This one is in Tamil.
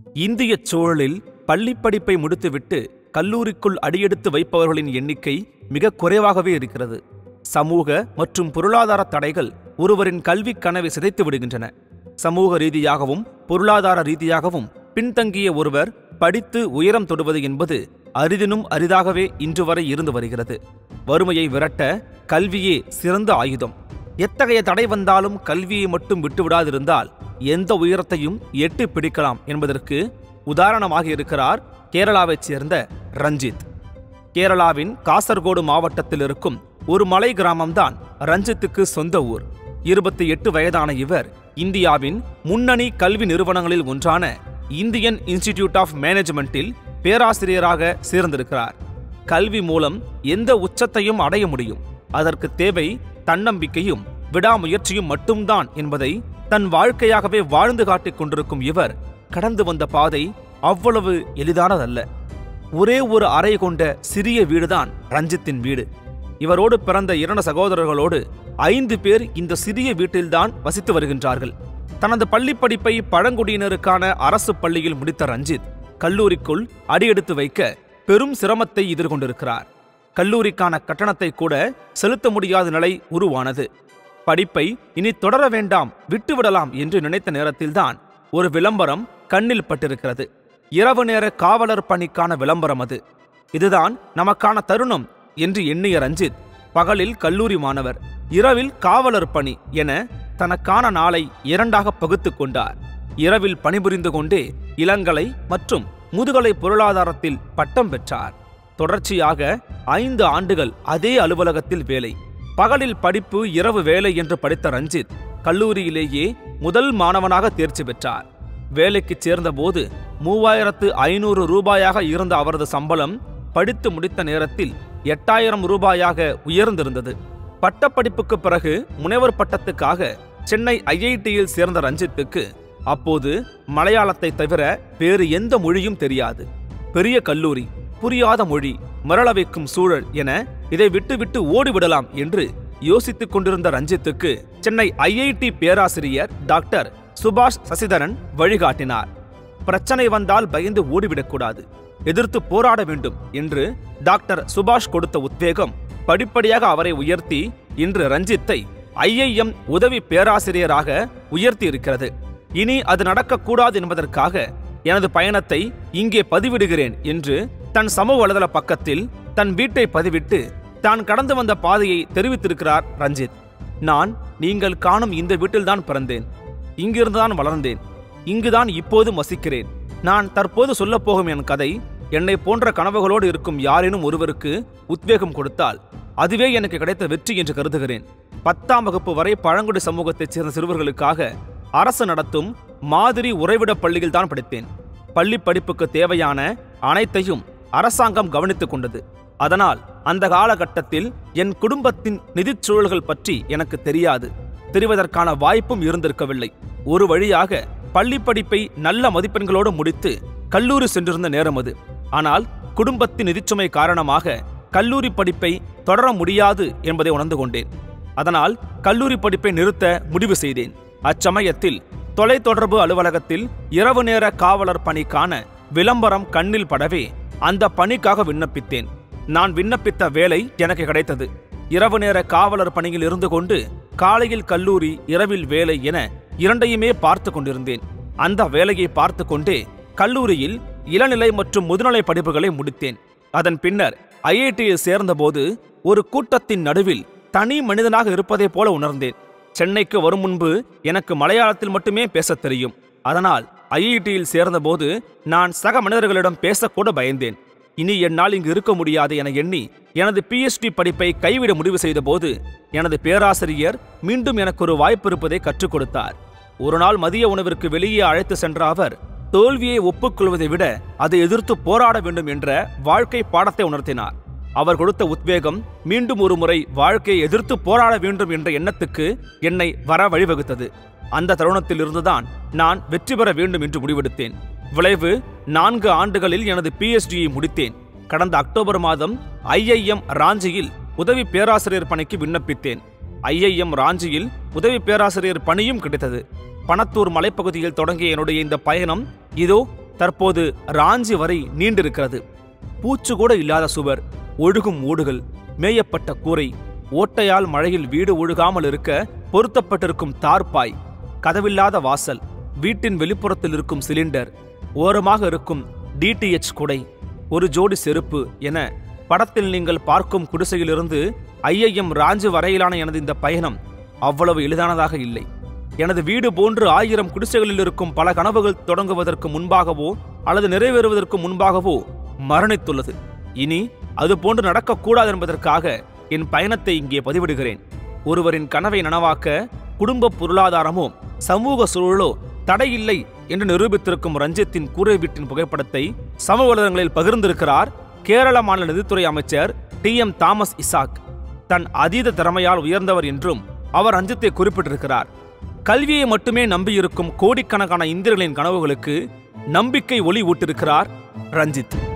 இந்தியச் சூழலில் பள்ளிப் படிப்பை முடித்துவிட்டு கல்லூரிக்குள் அடியெடுத்து வைப்பவர்களின் எண்ணிக்கை மிக குறைவாகவே இருக்கிறது சமூக மற்றும் பொருளாதார தடைகள் ஒருவரின் கல்விக் கனவை சிதைத்து விடுகின்றன சமூக ரீதியாகவும் பொருளாதார ரீதியாகவும் பின்தங்கிய ஒருவர் படித்து உயரம் தொடுவது என்பது அரிதினும் அரிதாகவே இன்று வரை இருந்து வருகிறது வறுமையை விரட்ட கல்வியே சிறந்த ஆயுதம் எத்தகைய தடை வந்தாலும் கல்வியை மட்டும் விட்டுவிடாதிருந்தால் எந்த உயரத்தையும் எட்டி பிடிக்கலாம் என்பதற்கு உதாரணமாக இருக்கிறார் கேரளாவைச் சேர்ந்த ரஞ்சித் கேரளாவின் காசர்கோடு மாவட்டத்தில் இருக்கும் ஒரு மலை கிராமம்தான் ரஞ்சித்துக்கு சொந்த ஊர் இருபத்தி எட்டு வயதான இவர் இந்தியாவின் முன்னணி கல்வி நிறுவனங்களில் ஒன்றான இந்தியன் இன்ஸ்டிடியூட் ஆஃப் மேனேஜ்மெண்ட்டில் பேராசிரியராக சேர்ந்திருக்கிறார் கல்வி மூலம் எந்த உச்சத்தையும் அடைய முடியும் அதற்கு தேவை தன்னம்பிக்கையும் விடாமுயற்சியும் மட்டும்தான் என்பதை தன் வாழ்க்கையாகவே வாழ்ந்து காட்டிக் கொண்டிருக்கும் இவர் கடந்து வந்த பாதை அவ்வளவு எளிதானதல்ல ஒரே ஒரு அறை கொண்ட சிறிய வீடுதான் ரஞ்சித்தின் வீடு இவரோடு பிறந்த இரண்டு சகோதரர்களோடு ஐந்து பேர் இந்த சிறிய வீட்டில்தான் வசித்து வருகின்றார்கள் தனது பள்ளிப் படிப்பை பழங்குடியினருக்கான அரசு பள்ளியில் முடித்த ரஞ்சித் கல்லூரிக்குள் அடியெடுத்து வைக்க பெரும் சிரமத்தை எதிர்கொண்டிருக்கிறார் கல்லூரிக்கான கட்டணத்தை கூட செலுத்த முடியாத நிலை உருவானது படிப்பை இனி தொடர வேண்டாம் விட்டுவிடலாம் என்று நினைத்த நேரத்தில்தான் ஒரு விளம்பரம் கண்ணில் பட்டிருக்கிறது இரவு நேர காவலர் பணிக்கான விளம்பரம் அது இதுதான் நமக்கான தருணம் என்று எண்ணிய ரஞ்சித் பகலில் கல்லூரி மாணவர் இரவில் காவலர் பணி என தனக்கான நாளை இரண்டாக பகுத்துக் கொண்டார் இரவில் பணிபுரிந்து கொண்டே இளங்கலை மற்றும் முதுகலை பொருளாதாரத்தில் பட்டம் பெற்றார் தொடர்ச்சியாக ஐந்து ஆண்டுகள் அதே அலுவலகத்தில் வேலை பகலில் படிப்பு இரவு வேலை என்று படித்த ரஞ்சித் கல்லூரியிலேயே முதல் மாணவனாக தேர்ச்சி பெற்றார் வேலைக்கு சேர்ந்தபோது மூவாயிரத்து ஐநூறு ரூபாயாக இருந்த அவரது சம்பளம் படித்து முடித்த நேரத்தில் எட்டாயிரம் ரூபாயாக உயர்ந்திருந்தது பட்டப்படிப்புக்கு பிறகு முனைவர் பட்டத்துக்காக சென்னை ஐஐடியில் சேர்ந்த ரஞ்சித்துக்கு அப்போது மலையாளத்தை தவிர வேறு எந்த மொழியும் தெரியாது பெரிய கல்லூரி புரியாத மொழி மரள வைக்கும் சூழல் என இதை விட்டுவிட்டு ஓடிவிடலாம் என்று யோசித்துக் கொண்டிருந்த ரஞ்சித்துக்கு சென்னை ஐஐடி பேராசிரியர் டாக்டர் சுபாஷ் சசிதரன் வழிகாட்டினார் பிரச்சனை வந்தால் பயந்து ஓடிவிடக்கூடாது எதிர்த்து போராட வேண்டும் என்று டாக்டர் சுபாஷ் கொடுத்த உத்வேகம் படிப்படியாக அவரை உயர்த்தி இன்று ரஞ்சித்தை ஐஐஎம் உதவி பேராசிரியராக உயர்த்தி இருக்கிறது இனி அது நடக்கக்கூடாது என்பதற்காக எனது பயணத்தை இங்கே பதிவிடுகிறேன் என்று தன் சமூக வலைதள பக்கத்தில் தன் வீட்டை பதிவிட்டு தான் கடந்து வந்த பாதையை தெரிவித்திருக்கிறார் ரஞ்சித் நான் நீங்கள் காணும் இந்த வீட்டில்தான் பிறந்தேன் இங்கிருந்துதான் வளர்ந்தேன் இங்குதான் இப்போதும் வசிக்கிறேன் நான் தற்போது சொல்லப் போகும் என் கதை என்னை போன்ற கனவுகளோடு இருக்கும் யாரேனும் ஒருவருக்கு உத்வேகம் கொடுத்தால் அதுவே எனக்கு கிடைத்த வெற்றி என்று கருதுகிறேன் பத்தாம் வகுப்பு வரை பழங்குடி சமூகத்தைச் சேர்ந்த சிறுவர்களுக்காக அரசு நடத்தும் மாதிரி உறைவிட பள்ளியில் தான் படித்தேன் பள்ளி படிப்புக்கு தேவையான அனைத்தையும் அரசாங்கம் கவனித்துக் கொண்டது அதனால் அந்த காலகட்டத்தில் என் குடும்பத்தின் நிதிச் சூழல்கள் பற்றி எனக்கு தெரியாது தெரிவதற்கான வாய்ப்பும் இருந்திருக்கவில்லை ஒரு வழியாக பள்ளி படிப்பை நல்ல மதிப்பெண்களோடு முடித்து கல்லூரி சென்றிருந்த நேரம் அது ஆனால் குடும்பத்தின் நிதிச்சுமை காரணமாக கல்லூரி படிப்பை தொடர முடியாது என்பதை உணர்ந்து கொண்டேன் அதனால் கல்லூரி படிப்பை நிறுத்த முடிவு செய்தேன் அச்சமயத்தில் தொலைத்தொடர்பு அலுவலகத்தில் இரவு நேர காவலர் பணிக்கான விளம்பரம் கண்ணில் படவே அந்த பணிக்காக விண்ணப்பித்தேன் நான் விண்ணப்பித்த வேலை எனக்கு கிடைத்தது இரவு நேர காவலர் பணியில் இருந்து கொண்டு காலையில் கல்லூரி இரவில் வேலை என இரண்டையுமே பார்த்து கொண்டிருந்தேன் அந்த வேலையை பார்த்து கொண்டே கல்லூரியில் இளநிலை மற்றும் முதுநிலை படிப்புகளை முடித்தேன் அதன் பின்னர் ஐஐடியில் சேர்ந்தபோது ஒரு கூட்டத்தின் நடுவில் தனி மனிதனாக இருப்பதைப் போல உணர்ந்தேன் சென்னைக்கு வரும் முன்பு எனக்கு மலையாளத்தில் மட்டுமே பேசத் தெரியும் அதனால் ஐஐடியில் சேர்ந்தபோது நான் சக மனிதர்களிடம் பேசக்கூட பயந்தேன் இனி என்னால் இங்கு இருக்க முடியாது என எண்ணி எனது பிஎச்டி படிப்பை கைவிட முடிவு செய்தபோது எனது பேராசிரியர் மீண்டும் எனக்கு ஒரு வாய்ப்பு இருப்பதை கற்றுக் கொடுத்தார் ஒரு நாள் மதிய உணவிற்கு வெளியே அழைத்து சென்ற அவர் தோல்வியை ஒப்புக்கொள்வதை விட அதை எதிர்த்து போராட வேண்டும் என்ற வாழ்க்கை பாடத்தை உணர்த்தினார் அவர் கொடுத்த உத்வேகம் மீண்டும் ஒரு முறை வாழ்க்கையை எதிர்த்து போராட வேண்டும் என்ற எண்ணத்துக்கு என்னை வர வழிவகுத்தது அந்த தருணத்தில் இருந்துதான் நான் வெற்றி பெற வேண்டும் என்று முடிவெடுத்தேன் விளைவு நான்கு ஆண்டுகளில் எனது பிஎச்டியை முடித்தேன் கடந்த அக்டோபர் மாதம் ஐஐஎம் ராஞ்சியில் உதவி பேராசிரியர் பணிக்கு விண்ணப்பித்தேன் ஐஐஎம் ராஞ்சியில் உதவி பேராசிரியர் பணியும் கிடைத்தது பணத்தூர் மலைப்பகுதியில் தொடங்கிய என்னுடைய இந்த பயணம் இதோ தற்போது ராஞ்சி வரை நீண்டிருக்கிறது பூச்சு கூட இல்லாத சுவர் ஒழுகும் ஓடுகள் மேயப்பட்ட கூரை ஓட்டையால் மழையில் வீடு ஒழுகாமல் இருக்க பொருத்தப்பட்டிருக்கும் தார்பாய் கதவில்லாத வாசல் வீட்டின் வெளிப்புறத்தில் இருக்கும் சிலிண்டர் ஓரமாக இருக்கும் டிடிஎச் குடை ஒரு ஜோடி செருப்பு என படத்தில் நீங்கள் பார்க்கும் குடிசையிலிருந்து ஐஐஎம் ராஞ்சு வரையிலான எனது இந்த பயணம் அவ்வளவு எளிதானதாக இல்லை எனது வீடு போன்று ஆயிரம் குடிசைகளில் இருக்கும் பல கனவுகள் தொடங்குவதற்கு முன்பாகவோ அல்லது நிறைவேறுவதற்கு முன்பாகவோ மரணித்துள்ளது இனி அது போன்று நடக்கக்கூடாது என்பதற்காக என் பயணத்தை இங்கே பதிவிடுகிறேன் ஒருவரின் கனவை நனவாக்க குடும்ப பொருளாதாரமோ சமூக சூழலோ தடையில்லை என்று நிரூபித்திருக்கும் ரஞ்சித்தின் கூரை வீட்டின் புகைப்படத்தை சமூக வலைதளங்களில் பகிர்ந்திருக்கிறார் கேரள மாநில நிதித்துறை அமைச்சர் டி எம் தாமஸ் இசாக் தன் அதீத திறமையால் உயர்ந்தவர் என்றும் அவர் ரஞ்சித்தை குறிப்பிட்டிருக்கிறார் கல்வியை மட்டுமே நம்பியிருக்கும் கோடிக்கணக்கான இந்தியர்களின் கனவுகளுக்கு நம்பிக்கை ஒளி ஊட்டிருக்கிறார் ரஞ்சித்